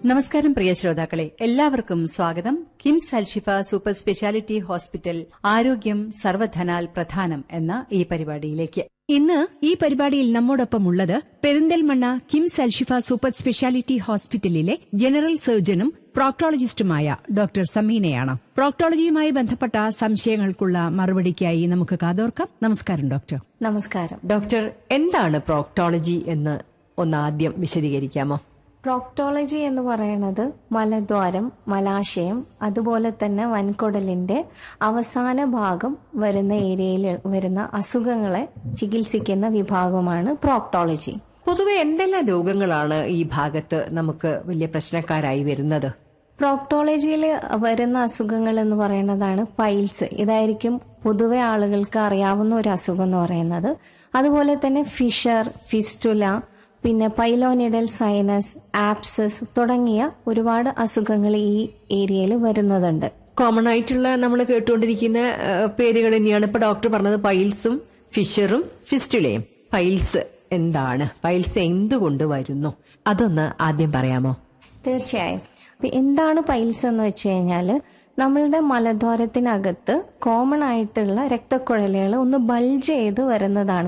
നമസ്കാരം പ്രിയ ശ്രോതാക്കളെ എല്ലാവർക്കും സ്വാഗതം KIMS Alshifa super speciality hospital ആരോഗ്യം സർവധനാൽ പ്രധാനം എന്ന ഈ പരിപാടിയിലേക്ക് ഇന്ന് ഈ പരിപാടിയിൽ നമ്മോടൊപ്പം ഉള്ളത് Perinthalmanna KIMS Alshifa super speciality ഹോസ്പിറ്റലിലെ ജനറൽ സർജനും പ്രോക്ടോളജിസ്റ്റുമായ ഡോക്ടർ സമീനയാണ് പ്രോക്ടോളജിയുമായി ബന്ധപ്പെട്ട സംശയങ്ങൾക്കുള്ള മറുപടിക്കായി നമുക്ക് കാതോർക്കാം നമസ്കാരം ഡോക്ടർ നമസ്കാരം ഡോക്ടർ എന്താണ് പ്രോക്ടോളജി എന്ന് ഒന്ന് ആദ്യം വിശദീകരിക്കാമോ പ്രോക്ടോളജി എന്ന് പറയുന്നത് മലദ്വാരം മലാശയം അതുപോലെ തന്നെ വൻകുടലിന്റെ അവസാന ഭാഗം വരുന്ന ഏരിയയിൽ വരുന്ന അസുഖങ്ങളെ ചികിത്സിക്കുന്ന വിഭാഗമാണ് പ്രോക്ടോളജി പൊതുവെ എന്തെല്ലാം രോഗങ്ങളാണ് ഈ ഭാഗത്ത് നമുക്ക് വലിയ പ്രശ്നക്കാരായി വരുന്നത് പ്രോക്ടോളജിയിൽ വരുന്ന അസുഖങ്ങൾ എന്ന് പറയുന്നതാണ് പൈൽസ് ഇതായിരിക്കും പൊതുവെ ആളുകൾക്ക് അറിയാവുന്ന ഒരു അസുഖം എന്ന് പറയുന്നത് അതുപോലെ തന്നെ ഫിഷർ ഫിസ്റ്റുല പിന്നെ പൈലോനിഡൽ സൈനസ് ആപ്സസ് തുടങ്ങിയ ഒരുപാട് അസുഖങ്ങൾ ഈ ഏരിയയിൽ വരുന്നതുണ്ട് കോമൺ ആയിട്ടുള്ള നമ്മൾ കേട്ടുകൊണ്ടിരിക്കുന്ന ഏഹ്, പേരുകൾ തന്നെയാണ് ഇപ്പൊ ഡോക്ടർ പറഞ്ഞത് പൈൽസും ഫിഷറും ഫിസ്റ്റുലയും പൈൽസ് എന്താണ് പൈൽസ് എന്തുകൊണ്ട് വരുന്നു അതൊന്ന് ആദ്യം പറയാമോ തീർച്ചയായും അപ്പൊ എന്താണ് പൈൽസ് എന്ന് വെച്ച് കഴിഞ്ഞാൽ നമ്മളുടെ മലദ്വാരത്തിനകത്ത് കോമൺ ആയിട്ടുള്ള രക്തക്കുഴലുകൾ ഒന്ന് ബൾജ് ചെയ്ത് വരുന്നതാണ്